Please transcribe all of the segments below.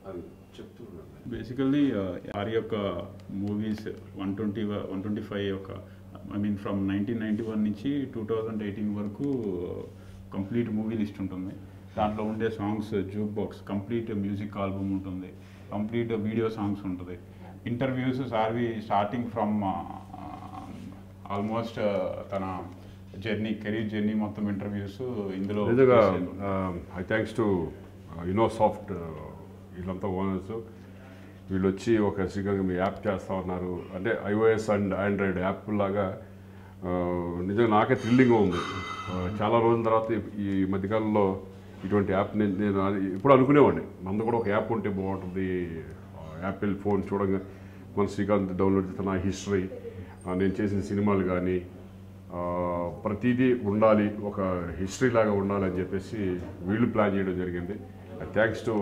అది చెప్తున్నాను basically R యొక్క movies one twenty one twenty five యొక్క I mean from nineteen ninety one నుంచి టూ థౌజండ్ ఎయిటీన్ వరకు కంప్లీట్ మూవీ లిస్ట్ ఉంటుంది దాంట్లో ఉండే songs juke box complete music album ఉంటుంది కంప్లీట్ వీడియో సాంగ్స్ ఉంటుంది ఇంటర్వ్యూస్ సార్వి స్టార్టింగ్ ఫ్రమ్ ఆల్మోస్ట్ తన జర్నీ కెరీర్ జర్నీ మొత్తం ఇంటర్వ్యూస్ ఇందులో నిజంగా చేశారు. ఐ థ్యాంక్స్ టు యునో సాఫ్ట్ వీళ్ళంతా ఓనర్స్ వీళ్ళు వచ్చి ఒక శ్రీకాంత్ మీ యాప్ చేస్తా ఉన్నారు అంటే ఐఓఎస్ అండ్ ఆండ్రాయిడ్ యాప్ లాగా ఆ, నిజంగా నాకే థ్రిల్లింగ్గా ఉంది ఆ, చాలా రోజుల తర్వాత ఈ- ఈ మధ్యకాలంలో ఇటువంటి యాప్ నేను నేను అది ఇప్పుడు అనుకునేవాడిని మనది కూడా ఒక యాప్ ఉంటే బాగుంటుంది యాపిల్ ఫోన్ చూడగా మన శ్రీకాంత్ డౌన్లోడ్ చేసిన నా హిస్టరీ నేను చేసిన సినిమాలు కానీ ఆ, ప్రతిదీ ఉండాలి ఒక హిస్టరీ లాగా ఉండాలి అని చెప్పేసి వీళ్ళు ప్లాన్ చేయడం జరిగింది thanks to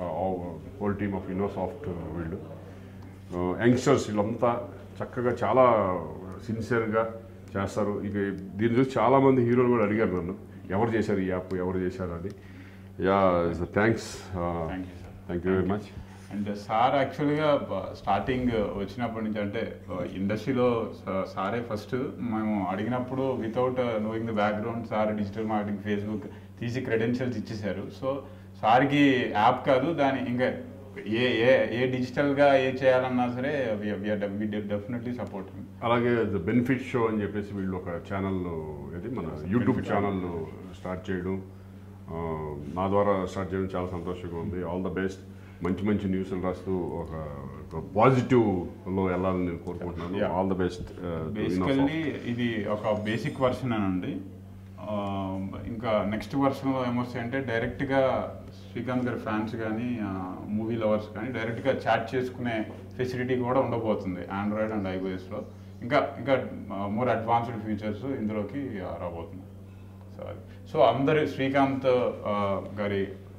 whole team of Innosoft వీళ్ళు యంగ్స్టర్స్ వీళ్ళంతా చక్కగా చాలా సిన్సియర్గా చేస్తారు ఇక దీని చూసి చాలామంది హీరోలు కూడా అడిగారు నన్ను ఎవరు చేశారు ఈ యాప్ ఎవరు చేశారు అని yeah thanks Thank you, sir. Thank you very much and sir యాక్చువల్గా స్టార్టింగ్ వచ్చినప్పటి నుంచి అంటే ఇండస్ట్రీలో సారే ఫస్ట్ మేము అడిగినప్పుడు without knowing the background sir digital marketing Facebook తీసి క్రెడెన్షియల్స్ ఇచ్చేశారు సో సార్కి యాప్ కాదు దాని ఇంకా ఏ ఏ ఏ డిజిటల్గా ఏ చేయాలన్నా సరే డెఫినెట్లీ సపోర్ట్ అలాగే ద బెనిఫిట్ షో అని చెప్పేసి వీళ్ళు ఒక ఛానల్ ఇది మన యూట్యూబ్ ఛానల్ స్టార్ట్ చేయడం ఆ, నా ద్వారా స్టార్ట్ చేయడం చాలా సంతోషంగా ఉంది ఆల్ ద బెస్ట్ మంచి మంచి న్యూస్లు రాస్తూ ఒక పాజిటివ్లో వెళ్ళాలని నేను కోరుకుంటున్నాను Yeah. All the best basically ఇది ఒక బేసిక్ వర్షన్ అండి ఆ, ఇంకా నెక్స్ట్ వర్షన్లో ఏమొస్తాయి అంటే డైరెక్ట్గా శ్రీకాంత్ గారి ఫ్యాన్స్ కానీ మూవీ లవర్స్ కానీ డైరెక్ట్గా చాట్ చేసుకునే ఫెసిలిటీ కూడా ఉండబోతుంది ఆండ్రాయిడ్ అండ్ ఐఓఎస్లో ఇంకా ఇంకా మోర్ అడ్వాన్స్డ్ ఫీచర్స్ ఇందులోకి ఆ, రాబోతుంది సో అది సో అందరు శ్రీకాంత్ ఆ, గారి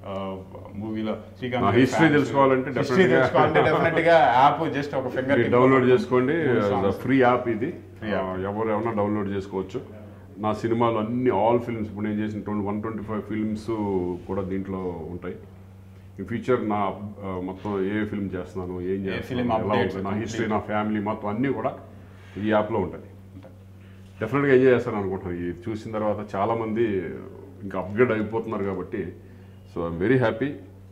మూవీలో శ్రీకాంత్ నా గారి history fans- తెలుసుకోవాలంటే history definitely గా- తెలుసుకోవాలంటే డెఫినెట్గా యాప్ జస్ట్ ఒక ఫింగర్ డౌన్లోడ్ చేసుకోండి ఫ్రీ యాప్ ఇది Free app. ఆ, ఎవరు ఏమన్నా డౌన్లోడ్ చేసుకోవచ్చు నా సినిమాలు అన్ని ఆల్ ఫిల్మ్స్ ఇప్పుడు నేను చేసిన twenty one twenty five films కూడా దీంట్లో ఉంటాయి ఈ ఫ్యూచర్ నా ఆ, మొత్తం ఏ ఫిల్మ్ చేస్తున్నాను ఏం film చేస్తున్నాను ఎలా updates ఉంటుంది, నా complete. హిస్టరీ నా ఫ్యామిలీ మొత్తం అన్నీ కూడా ఈ యాప్లో ఉంటాయి డెఫినెట్గా ఎంజాయ్ చేస్తాను అనుకుంటున్నాను ఇది చూసిన తర్వాత చాలామంది ఇంకా అప్గ్రేడ్ అయిపోతున్నారు కాబట్టి సో ఐఎమ్ వెరీ హ్యాపీ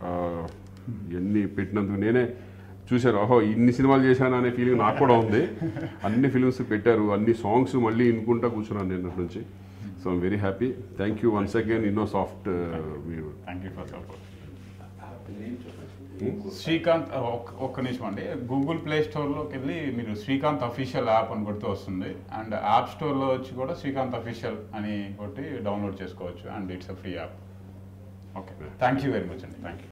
ఇవన్నీ పెట్టినందుకు నేనే చూశాను ఓహో ఇన్ని సినిమాలు చేశాను అనే ఫీలింగ్ నాకు కూడా ఉంది అన్ని ఫిల్మ్స్ పెట్టారు అన్ని సాంగ్స్ మళ్ళీ వినుకుంటా కూర్చున్నాను నేను నుంచి so I'm very happy thank you once again Innosoft మీరు thank you for support Srikanth ఆ, ఒక్క- ఒక్క నిమిషం అండి గూగుల్ ప్లే స్టోర్లోకి వెళ్ళి మీరు శ్రీకాంత్ అఫీషియల్ యాప్ అని కొడితే వస్తుంది అండ్ యాప్ స్టోర్లో వచ్చి కూడా శ్రీకాంత్ అఫీషియల్ అని కొట్టి డౌన్లోడ్ చేసుకోవచ్చు and it's a free app okay thank you very much అండి థ్యాంక్ యూ